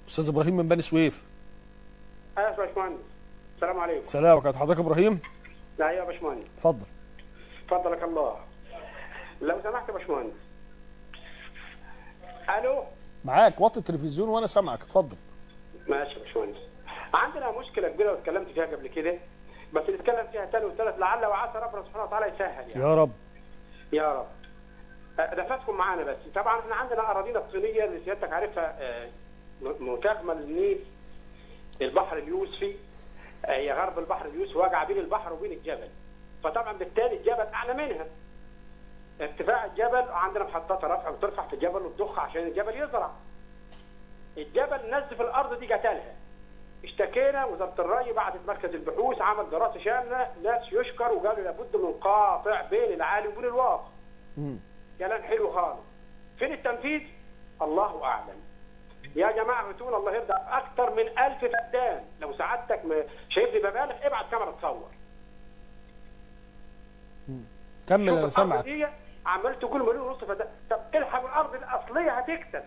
استاذ ابراهيم من بني سويف ايوه يا باشمهندس السلام عليكم سلام وكانت حضرتك ابراهيم لا يا باشمهندس اتفضل فضلك الله لو سمحت يا باشمهندس الو معاك وطي التلفزيون وانا سامعك اتفضل ماشي يا باشمهندس عندنا مشكله كبيره واتكلمت فيها قبل كده بس نتكلم فيها تاني وثالث لعل وعسى ربنا سبحانه وتعالى يسهل يعني يا رب يا رب أه، نفسكم معانا بس طبعا احنا عندنا اراضينا الصينيه اللي سيادتك عارفها أه، م- مكاخمه للنيل البحر اليوسفي أه، هي غرب البحر اليوسفي واقعه بين البحر وبين الجبل فطبعا بالتالي الجبل اعلى منها ارتفاع الجبل عندنا محطات رفع بترفع في الجبل وتضخ عشان الجبل يزرع الجبل نزف الارض دي قتلها اشتكينا وزاره الري بعثت مركز البحوث عمل دراسه شامله ناس يشكر وقالوا لابد من قاطع بين العالي وبين الواطي مم. كلام حلو خالص فين التنفيذ الله اعلم يا جماعه بتقول الله يرضى اكثر من ألف فدان لو سعادتك م- شايفني ببالغ ابعت كاميرا تصور كمل شوف انا الأرض سامعك دي عمال تقول مليون ونص فدان طب الحق الارض الاصليه هتكسب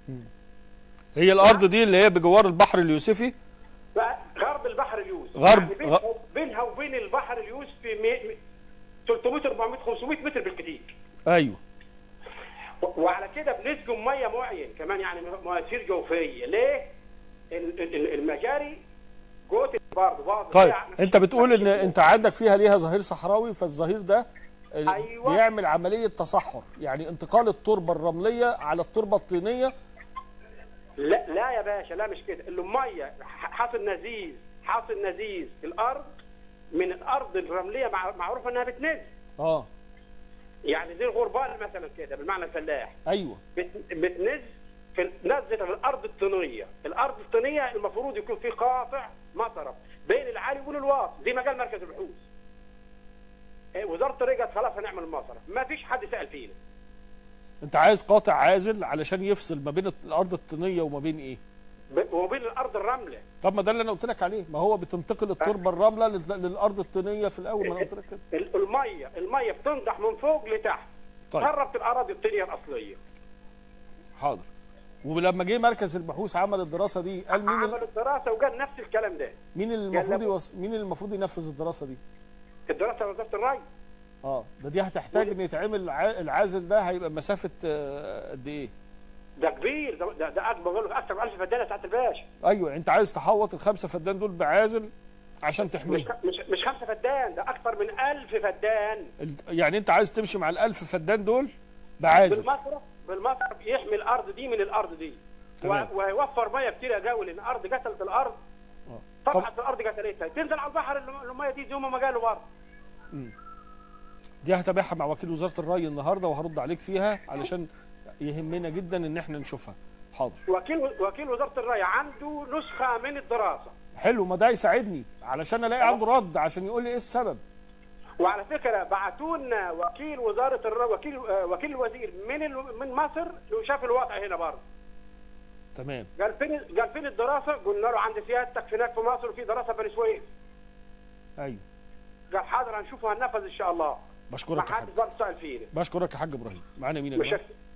هي الارض دي اللي هي بجوار البحر اليوسفي بقى غرب البحر اليوسفي غرب- يعني بينها, غ- بينها وبين البحر اليوسفي مي- مي- 300 400 500 متر بالكثير ايوه و- وعلى كده بنسجم ميه معين كمان يعني مواسير جوفيه ليه؟ ال- ال- المجاري جوت برضه بعض طيب انت بتقول ان انت عندك فيها ليها ظهير صحراوي فالظهير ده آه، أيوة. بيعمل عمليه تصحر يعني انتقال التربه الرمليه على التربه الطينيه لا لا يا باشا لا مش كده الميه ح- حاصل نزيز حاصل نزيز الارض من الارض الرمليه مع- معروفه انها بتنز اه يعني زي الغربال مثلا كده بالمعنى الفلاح ايوه بت- بتنز في نزلت في الارض الطينيه، الارض الطينيه المفروض يكون في قاطع مطره بين العالي وبين الواطي زي ما قال مركز البحوث. إيه، وزاره الري قالت خلاص هنعمل المطره، ما فيش حد سال فينا. انت عايز قاطع عازل علشان يفصل ما بين الارض الطينيه وما بين ايه ب- وبين الارض الرمله. طب ما ده اللي انا قلت لك عليه ما هو بتنتقل التربه الرمله لل- للارض الطينيه في الاول ما انا قلت لك كده ال- الميه الميه بتنضح من فوق لتحت. طيب. قربت الاراضي الطينيه الاصليه. حاضر ولما جه مركز البحوث عمل الدراسه دي قال مين عمل ال... الدراسه وقال نفس الكلام ده. مين اللي المفروض لابد. يوص... مين اللي المفروض ينفذ الدراسه دي الدراسه وزاره الري. اه ده دي هتحتاج ان يتعمل الع- العازل ده هيبقى مسافه آه، قد ايه ده كبير ده ده, ده اكبر بقول لك اكثر من 1000 فدان يا سعاده الباشا. ايوه انت عايز تحوط الخمسه فدان دول بعازل عشان مش تحميه مش مش خمسه فدان ده اكثر من 1000 فدان. ال- يعني انت عايز تمشي مع الألف فدان دول بعازل بالمصرف بالمصرف يحمي الارض دي من الارض دي تمام. و- ويوفر ميه كتير قوي لان الارض قتلت الارض آه. طبعا الارض قتلتها تنزل على البحر الم- الميه دي زي ما قالوا برضه دي هتابعها مع وكيل وزاره الري النهارده وهرد عليك فيها علشان يهمنا جدا ان احنا نشوفها حاضر وكيل وكيل وزاره الري عنده نسخه من الدراسه حلو ما ده يساعدني علشان الاقي عنده رد عشان يقول لي ايه السبب وعلى فكره بعتوا لنا وكيل وزاره الري وكيل آه، وكيل الوزير من ال- من مصر شاف الوضع هنا برضه تمام قال فين قال فين الدراسه؟ قلنا له عند سيادتك هناك في مصر وفي دراسه بني سويف ايوه قال حاضر هنشوفه هننفذ ان شاء الله ما بشكرك يا حاج حدش برضه سال فينا بشكرك يا حاج ابراهيم معانا مين يا مش جماعه